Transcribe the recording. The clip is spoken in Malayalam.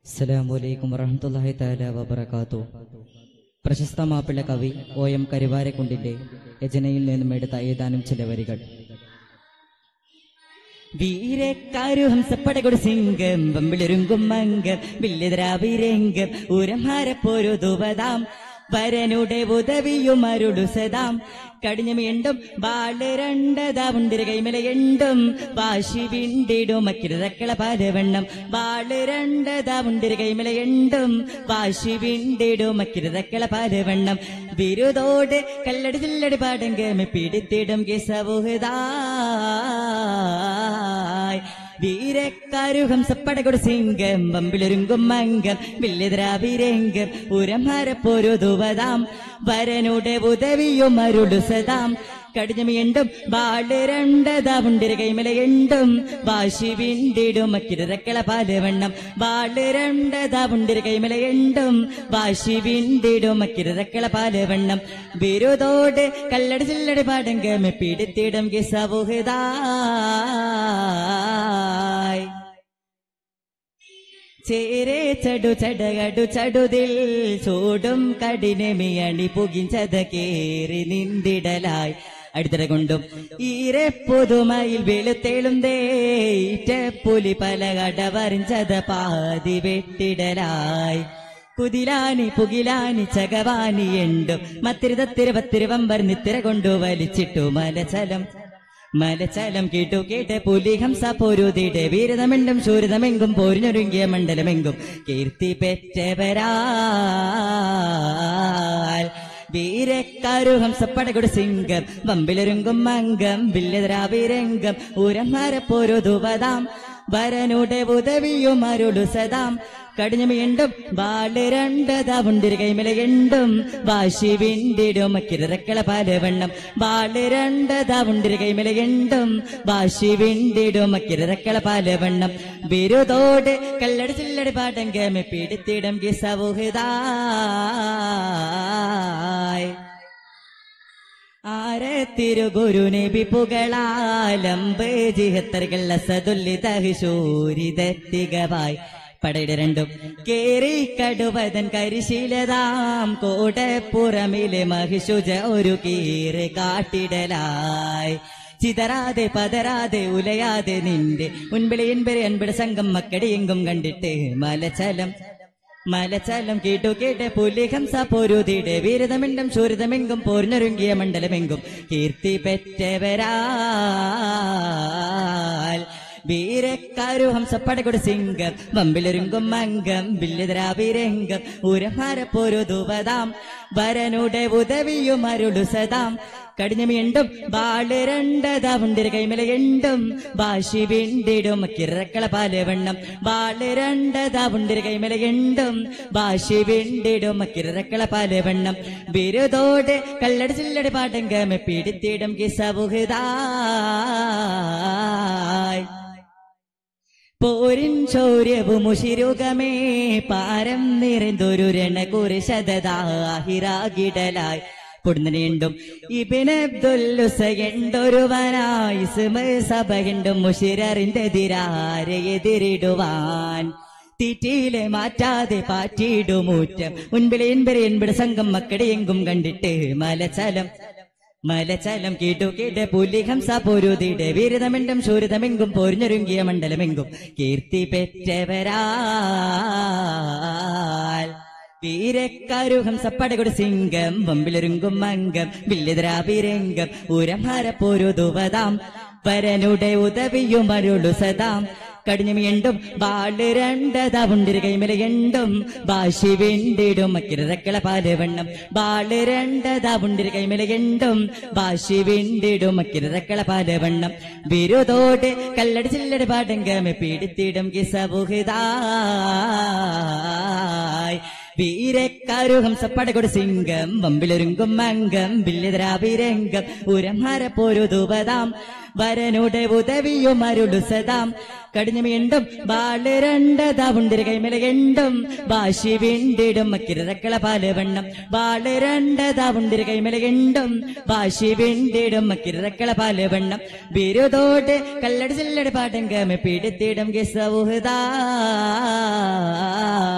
അസ്സലാമലൈക്കും വറഹമത്തല്ലാഹി തആല വബറകാത്തു പ്രശസ്ത മാപ്പിള കവി ഒ എം കരുവാരക്കുണ്ടിന്റെ രചനയിൽ നിന്നും എടുത്ത ഏതാനും ചില വരികൾ വീരക്കാരു ഹംസപ്പടകൊടു സിംഗം വമ്പിളിരുങ്കും മംഗം വില്ലിതരാവിരംഗം ഉരമാരപ്പോരു ദുവതാം വരനുടെ ഉദവിയും അരുളു സദാം കടിഞ്ഞു വീണ്ടും ബാള് രണ്ടതാ ഉണ്ടിര കൈമല എണ്ടും വാശി വിണ്ടിടും മക്കിരതക്കള പാലവണ്ണം ബാള് രണ്ടതാ ഉണ്ടിര കൈമല എണ്ടും വാശി വിണ്ടിടും മക്കിരതക്കള പാലവണ്ണം ബിരുദോട് കല്ലടി ചില്ലടി പാടങ്കമ പിടിത്തിടും കിസവുഹതായ് വീരക്കാരു ഹംസപ്പടകൊടു സിംഗം വമ്പിളൊരുങ്കും മംഗം വില്ലിതരാവിരംഗം ഉരമരപ്പോരു ദുവതാം വരനുടെ ഉദവിയും അരുളു സദാം കടിഞ്ഞു വീണ്ടും ബാള് രണ്ടതാ ഉണ്ടിര കൈമല എണ്ടും വാശി വിണ്ടിടും മക്കിരതക്കള പാലവണ്ണം ബാള് രണ്ടതാ ഉണ്ടിര കൈമല എണ്ടും വാശി വിണ്ടിടും മക്കിരതക്കള പാലവണ്ണം ബിരുദോട് കല്ലടി ചില്ലടി പാടങ്കമ പിടിത്തിടും കിസവുഹതായ് ചേരെ ചടു ചടകടു ചടുതിൽ ചൂടും കഠിനമിയണി പുകിഞ്ചത കേറി നിന്തിടലായി അടുത്തിട കൊണ്ടും ഈരെ പുതുമയിൽ വെളുത്തേളും തേറ്റ പുലി പല കടവറിഞ്ചത പാതി വെട്ടിടലായി കുതിലാനി പുകിലാനി ചകവാനി എണ്ടും മത്തിരുതത്തിര പത്തിരുവമ്പർ നിത്തിര കൊണ്ടു വലിച്ചിട്ടു മലചലം മലചലം കേട്ടു കേട്ട് പുലി ഹംസ പൊരുതിടെ വീരതമെണ്ടും ശൂരിതമെങ്കും പോരിഞ്ഞൊരുങ്ങിയ മണ്ഡലമെങ്കും കീർത്തി പെറ്റവരാൽ വീരക്കാരു ഹംസപ്പടകൊടു സിംഗം വമ്പിലൊരുങ്കും മംഗം വില്ലതരാവിരംഗം ഉരമരപ്പോരു ദുവതാം വരനുടെ ഉദവിയും അരുളു സദാം കടിഞ്ഞു വീണ്ടും ബാല് രണ്ടതാ ഉണ്ടിര കൈമല എണ്ടും വാശി വിണ്ടിടും കിരറക്കള പാലവണ്ണം ബാല് രണ്ടതാ ഉണ്ടിര കൈമല എണ്ടും വാശി വിണ്ടിടും കിരറക്കള പാലവണ്ണം ബിരുദോട് കല്ലടി ചില്ലടി പാടങ്കമ പിടിത്തിടം കിസവുഹതായ് ആരത്തിരുഗുരു നബി പുകളാലമ്പ് ജിഹത്തറുകൾ അസതുല്ലിതൂരിതെത്തികവായി പടയുടെ രണ്ടും കേറി കടുവതൻ കരിശീലതാം കോടപ്പുറമിലെ മഹിഷുജ ഒരു കീറ് കാട്ടിടലായി ചിതറാതെ പതരാതെ ഉലയാതെ നിന്റെ മുൻപിലെ എൻപരെ അൻപടെ സംഘം മക്കടിയെങ്കും കണ്ടിട്ട് മലചലം മലചലം കേട്ടു കേട്ട് പുലിഹംസ പൊരുതിടെ വീരതമെണ്ടും ശൂരിതമെങ്കും പോരിഞ്ഞൊരുങ്ങിയ മണ്ഡലമെങ്കും കീർത്തി പെറ്റവരാൽ വീരക്കാരു ഹംസപ്പടകൊടു സിംഗം വമ്പിലൊരുങ്കും മംഗം വില്ലിതരാവിരംഗം ഉരമരപ്പൊരു ദുവതാം വരനുടെ ഉദവിയും അരുളു സദാം കടിഞ്ഞു വീണ്ടും ബാള് രണ്ടതാ ഉണ്ടിര കൈമല എണ്ടും വാശി വിണ്ടിടും കിറക്കള പാലവണ്ണം ബാള് രണ്ടതാ ഉണ്ടിര കൈമല എണ്ടും വാശി വിണ്ടിടും കിറക്കള പാലവണ്ണം ബിരുദോട് കല്ലടി ചില്ലടി പാട്ടങ്കമ പിടിത്തിടും കിസവുഹതായ് പോരിൻ ശൗര്യവും മുഷിരുകമേ പാരം നിറന്തൊരു രണകുറി ശതദാഹിരാകിടലായി പൊടുന്നീണ്ടും ഇബിനബ്ദുല്ലുസയുണ്ടൊരുവനായി സഭയുണ്ടും മുഷിരറിന്റെ എതിരാരെ എതിരിടുവാൻ തീറ്റിയിലെ മാറ്റാതെ പാറ്റിയിടുമൂറ്റം മുൻപിലെ എൻപരെ എൻപടെ സംഘം മക്കടെയെങ്കും കണ്ടിട്ട് മലചലം മലചലം കേട്ടു കേട്ട് പുലി ഹംസ പൊരുതിടെ വീരതമെണ്ടും ശൂരിതമെങ്കും പോരിഞ്ഞൊരുങ്ങിയ മണ്ഡലമെങ്കും കീർത്തി പെറ്റവരാൽ വീരക്കാരു ഹംസപ്പടകൊടു സിംഗം വമ്പിലൊരുങ്കും മംഗം വില്ലിതരാവിരംഗം ഉരമരപ്പോരു ദുവതാം വരനുടെ ഉദവിയും അരുളു സദാം കടിഞ്ഞു വീണ്ടും ബാള് രണ്ടതാ ഉണ്ടിര കൈമല എണ്ടും വാശി വിണ്ടിടും കിരതക്കള പാലവണ്ണം ബാള് രണ്ടതാ ഉണ്ടിര കൈമല എണ്ടും വാശി വിണ്ടിടും കിരതക്കള പാലവണ്ണം ബിരുദോട് കല്ലടി ചില്ലടി പാടങ്കമ പിടിത്തിടും കിസവുഹിതായ് വീരക്കാരു ഹംസപ്പടകൊട് സിംഗം വമ്പിലൊരുങ്കും മംഗം ബില്ലിതരാഭിരംഗം ഉരംഹര പൊരുതുപതാം വരനുടെ ഉദവിയും അരുളു സദാം കടിഞ്ഞു വീണ്ടും ബാള് രണ്ടതാ ഉണ്ടിര കൈമലകണ്ടും വാശി വീണ്ടിടും മക്കിരക്കള പാലവണ്ണം ബാള് രണ്ടതാ ഉണ്ടിര കൈമലകണ്ടും വാശി വീണ്ടിടും മക്കിരക്കള പാലവണ്ണം ബിരുദോട് കല്ലടി ചില്ലടി പാട്ടങ്കമ പിടിത്തിടും ഗസൗഹദാ